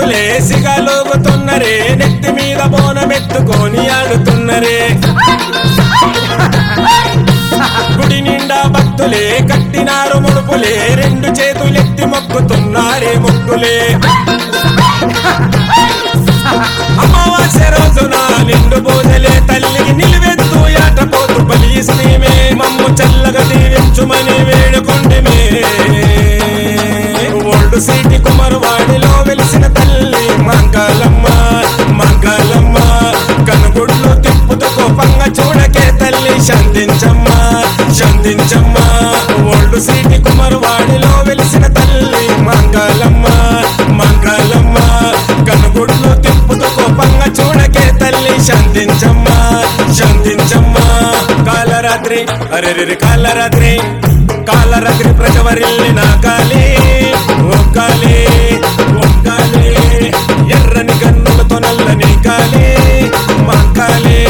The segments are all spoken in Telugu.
పిల్లలే సిగలోగుతున్నరే నెత్తి మీద బోనమెత్తుకొని ఆడుతున్నరే గుడి నిండా భక్తులే కట్టినారు ముడుపులే రెండు చేతులెత్తి మొక్కుతున్నారే మొక్కులే అమావాస్య రోజున నిండు పూజలే తల్లికి నిలువెత్తు యాటపోతు బలిస్తేమే మమ్ము చల్లగా దీవించుమని వేడుకుంటేమే ఓల్డ్ సిటీ కుమారవాడిలో వెలిసిన తల్లి మంగళమ్మ మంగళమ్మ కనుగుడ్లు తిప్పుతూ కోపంగా చూడకే తల్లి శాంతించమ్మా శాంతించమ్మా ఓల్డ్ సిటీ కుమారవాడిలో వెలిసిన తల్లి మంగళమ్మ మంగళమ్మ కనుగుడ్లు తిప్పుతూ కోపంగా చూడకే తల్లి శాంతించమ్మా శాంతించమ్మా కాలరాత్రి అరెరెరి కాలరాత్రి కాలరాత్రి ప్రజవరిల్లి నా కాలి ఒక్కాలి ఒక్కాలి ఎర్రని కన్నులతో నల్లని కాలి మా కాలి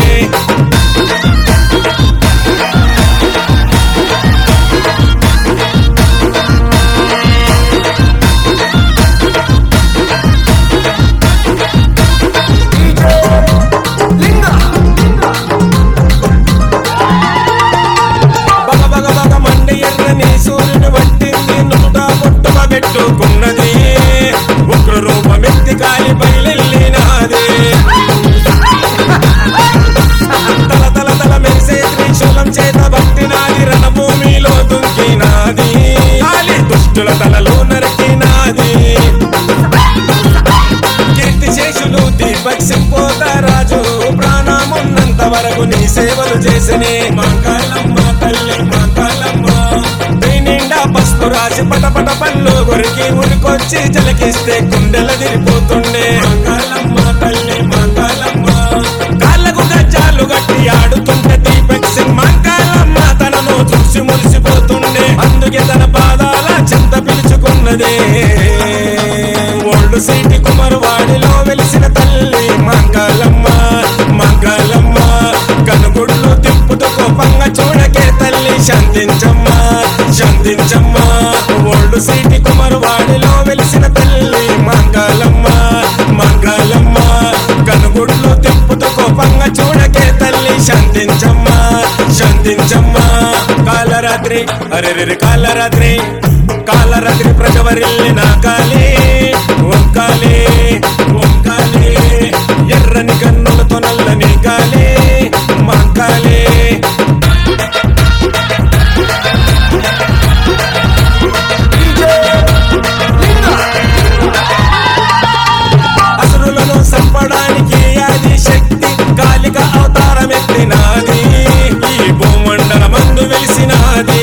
బగ బగ బగ మండి ఎర్రని సూర్యుని పట్టింది నుట పుట్టుక పెట్టుకున్నది ఉగ్ర రూపమెత్తి కాలి బయలెళ్ళినాది తల తల తల మెరిసే త్రిశూలం చేత పట్టినాది రణభూమిలో దుంకినాది కాలి దుష్టుల తలలో నరికినాది కీర్తి శేషులు దీపక్ సింపోతరాజు ప్రాణమున్నంత వరకు నీ సేవలు చేసనే మంగళమ్మ తల్లి మంగళమ్మ నీ నిండా పసుపు రాసి పటపట పళ్ళు కొరికి ఉరికొచ్చి జలకిస్తే గుండెల తిరిపోతుండే మంగళమ్మ తల్లి మంగళమ్మ కాళ్ళకు గజ్జాలు గట్టి ఆడుతుంటే దీపక్ సింగ్ మంగళమ్మ తనను చూసి మురిసిపోతుండే అందుకే తన పాదాల చెంత పిలుచుకున్నదే ఓల్డ్ సిటీ కుమారవాడిలో వెలిసిన తల్లి మంగళమ్మ మంగళమ్మ కనుగుడ్లు తిప్పుతూ కోపంగా చూడకే తల్లి శాంతించమ్మా శాంతించమ్మా ఓల్డ్ సిటీ కుమారవాడిలో వెలిసిన తల్లి మంగళమ్మ మంగళమ్మ కనుగుడ్లు తిప్పుతూ కోపంగా చూడకే తల్లి శాంతించమ్మా శాంతించమ్మా కాలరాత్రి అరెరెరి కాలరాత్రి కాలరాత్రి ప్రజవరిల్లి నా కాలి ఒక్కాలి ఒక్కాలి ఎర్రని కన్నులతో నల్లని కాలి మా కాలి అసురులను చంపడానికి అది శక్తి కాలిక అవతారం ఎత్తినాది ఈ భూమండల మందు వెలిసినాది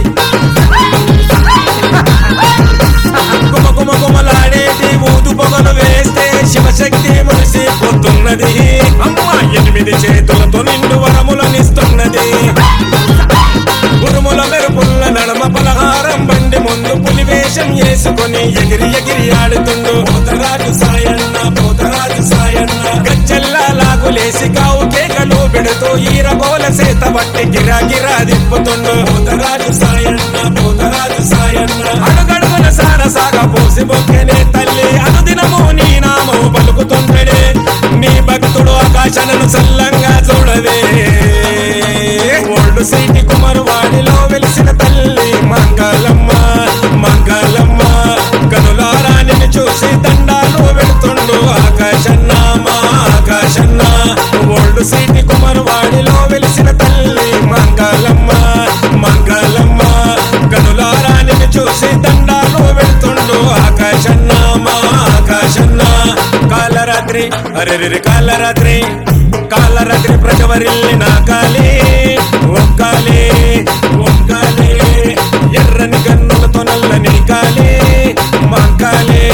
గుమ గుమ గుమలాడేటి ఊదు పొగలు వేస్తే శివశక్తి మురిసిపోతున్నది అమ్మ ఎనిమిది చేతులతో నిండు వరములనిస్తున్నది ఉరుముల మెరుపుల్ల నడమ పలహారం బండి ముందు పులి వేషం వేసుకొని ఎగిరి ఎగిరి ఆడుతుండు పోతరాజు సాయన్న పోతరాజు సాయన్న గజ్జల్లా లాగులేసి కావు కేకలు పెడుతూ ఈరగోల సేత బట్టి గిరా గిరా దిప్పుతుండు పోతరాజు సాయన్న పోతరాజు సాయన్న అడుగడుగున సార సాగ పోసి బొక్కెనే తల్లి అనుదినము నీ నామము పలుకుతుంటడే నీ భక్తుడు ఆకాశనను చల్లంగా చూడవే ఓల్డ్ సిటీ కుమారవాడిలో వెలిసిన తల్లి మంగళమ్మ మంగళమ్మ కనులారా నిన్ను చూసి దండాలు పెడుతుండు ఆకాశన్న మా ఆకాశన్న ఓల్డ్ సిటీ కుమారవాడిలో వెలిసిన తల్లి మంగళమ్మ మంగళమ్మ కనులారా నిన్ను చూసి దండాలు పెడుతుండు ఆకాశన్న మా ఆకాశన్న కాలరాత్రి అరెరెరి కాలరాత్రి కాలరాత్రి ప్రజవరిల్లి నా కాలి ఒక్కాలి ఒక్కాలి ఎర్రని గన్నులతో నల్లని కాలి మా కాలి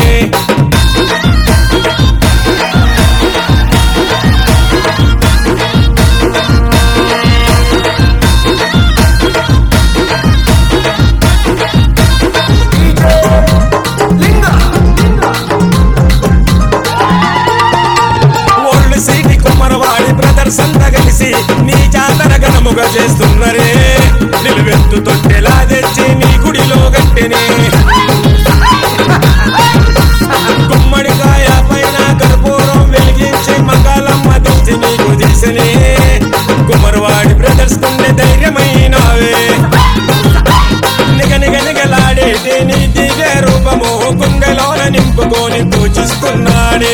ఓల్డ్ సిటీ కుమ్మరవాడి బ్రదర్స్ అంతా కలిసి నీ జాతర ఘనముగా చేస్తున్నరే నిలువెత్తు తొట్టెలా తెచ్చి నీ గుడిలో గట్టెనే గుమ్మడికాయ చేసనే కుమరవాడి బ్రదర్స్ కుండే ధైర్యమైనవే నిగ నిగ నిగలాడేటి నీ దివ్య రూపము కుంగలోన నింపుకొని పూజిస్తున్నాడే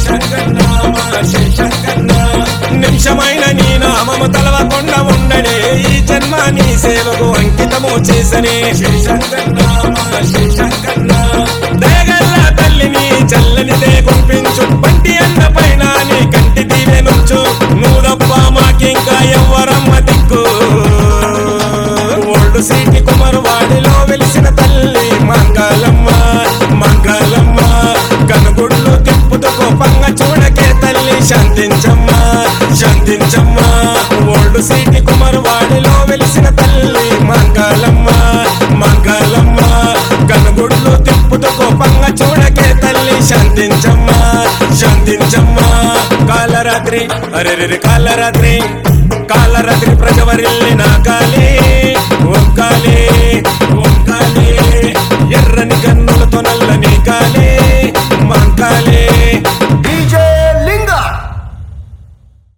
నిమిషమైన నీ నామము తలవకుండా ఉండడే ఈ జన్మ నీ సేవకు అంకితము చేసనే దయగల్ల తల్లిని చల్లని దే గుంపించు పంటి అన్న పైన నీ కంటి దీవె నుంచు నువ్వు తప్ప మాకింకా ఎవ్వరమ్మ దిక్కు ఓల్డ్ సిటీ కుమరవాడిలో వెలిసిన తల్లి మంగళమ్మ మంగళమ్మ కనుగుడ్లు తిప్పుతూ కోపంగా చూడకే తల్లి శాంతించమ్మా శాంతించమ్మా ఓల్డ్ సిటీ కుమరవాడిలో వెలిసిన తల్లి మంగళమ్మ మంగళమ్మ కనుగుడ్లు తిప్పుతూ కోపంగా చూడకే తల్లి శాంతించమ్మా శాంతించమ్మా కాలరాత్రి అరెరెరి కాలరాత్రి కాలరాత్రి ప్రజవరిల్లి నాకాలి ఒక్కాలి ఒక్కాలి ఎర్రని కన్ను